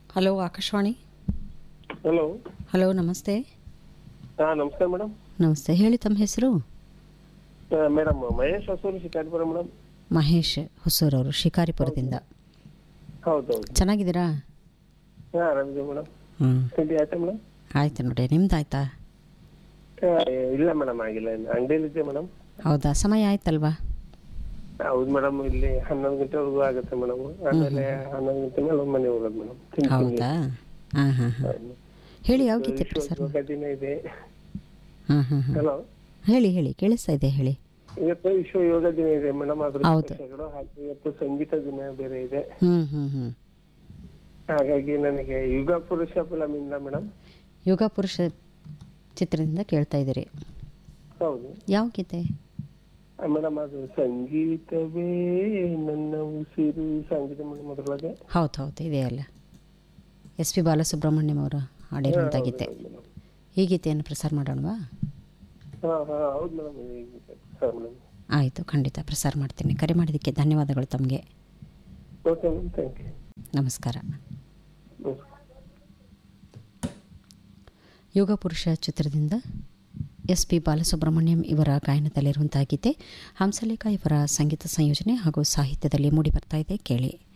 Hello Akashvani hello hello ನಮಸ್ತೆ ಹಾಂ ನಮಸ್ಕಾರ ಮೇಡಮ್ ನಮಸ್ತೆ ಹೇಳಿ ತಮ್ಮ ಹೆಸರು ಮೇಡಮ್ ಮಹೇಶ್ ಹೊಸೂರು ಶಿಕಾರಿಪುರ ಮೇಡಮ್ ಮಹೇಶ್ ಹೊಸೂರವರು ಶಿಕಾರಿಪುರದಿಂದ ಹೌದು ಹೌದು ಚೆನ್ನಾಗಿದ್ದೀರಾ ಹಾಂ ಆರಾಮಿದೆ ಮೇಡಮ್ ಹ್ಞೂ ತಿಂಡಿ ಆಯ್ತಾ ಮೇಡಮ್ ಆಯ್ತು ನೋಡಿ ನಿಮ್ದಾಯ್ತಾ ಇಲ್ಲ ಮೇಡಮ್ ಆಗಿಲ್ಲ ಇನ್ನು ಅಂಗಡಿಯಲ್ಲಿದ್ದೆ ಮೇಡಮ್ ಹೌದಾ ಸಮಯ ಆಯ್ತಲ್ವಾ ಹೌದು ಮೇಡಮ್ ಇಲ್ಲಿ ಹನ್ನೊಂದು ಗಂಟೆವರೆಗೂ ಆಗುತ್ತೆ ಮೇಡಮ್ ಆಮೇಲೆ ಹನ್ನೊಂದು ಗಂಟೆ ಮೇಲೆ ಮನೆ ಹೋಗೋದು ಮೇಡಮ್ ತಿಂಡಿ ಹೌದಾ ಹಾಂ ಹಾಂ ಹಾಂ ಹೇಳಿ ಯಾವ ಗೀತೆ ಪ್ರಸಾರ ಯೋಗ ದಿನ ಇದೆ ಹಾಂ ಹಾಂ ಹಾಂ ಹಲೋ ಹೇಳಿ ಹೇಳಿ ಕೇಳಿಸ್ತಾ ಇದೆ ಹೇಳಿ ಇವತ್ತು ವಿಶ್ವ ಯೋಗ ದಿನ ಇದೆ ಮೇಡಮ್ ಅದ್ರ ಹೌದು. ವಿಶೇಷಗಳು ಹಾಗೆ ಇವತ್ತು ಸಂಗೀತ ದಿನ ಬೇರೆ ಇದೆ ಹ್ಞೂ ಹ್ಞೂ ಹ್ಞೂ ಹಾಗಾಗಿ ನನಗೆ ಯುಗ ಪುರುಷ ಫಿಲಮ್ ಇಂದ ಮೇಡಮ್ ಯುಗ ಪುರುಷ ಚಿತ್ರದಿಂದ ಕೇಳ್ತಾ ಇದ್ದೀರಿ ಹೌದು ಯಾವ ಗೀತೆ ಮೇಡಮ್ ಅದು ಸಂಗೀತವೇ ನನ್ನ ಉಸಿರು ಸಂಗೀತ ಮೇಡಮ್ ಅದ್ರೊಳಗೆ ಹೌದು ಹೌದು ಇದೆ ಅಲ್ಲ ಎಸ್ ಪಿ ಬಾಲಸುಬ್ರಹ್ಮಣ್ಯಂ ಅವರು ಹಾಡಿರುವಂಥ ಗೀತೆ ಈ ಗೀತೆಯನ್ನು ಪ್ರಸಾರ ಮಾಡೋಣವಾ ಹಾ ಹಾ ಹೌದು ಮೇಡಮ್ ಸರ್ ಮೇಡಮ್ ಆಯಿತು ಖಂಡಿತ ಪ್ರಸಾರ ಮಾಡ್ತೀನಿ ಕರೆ ಮಾಡಿದ್ದಕ್ಕೆ ಧನ್ಯವಾದಗಳು ತಮಗೆ ಓಕೆ ಮೇಡಮ್ ಥ್ಯಾಂಕ್ ಯು ನಮಸ್ಕಾರ ನಮಸ್ಕಾರ ಯೋಗ ಪುರುಷ ಚಿತ್ರದಿಂದ ಎಸ್ ಪಿ ಬಾಲಸುಬ್ರಹ್ಮಣ್ಯಂ ಇವರ ಗಾಯನದಲ್ಲಿರುವಂತಹ ಗೀತೆ ಹಂಸಲೇಖ ಇವರ ಸಂಗೀತ ಸಂಯೋಜನೆ ಹಾಗೂ ಸಾಹಿತ್ಯದಲ್ಲಿ ಮೂಡಿ ಬರ್ತಾ ಇದೆ ಕೇಳಿ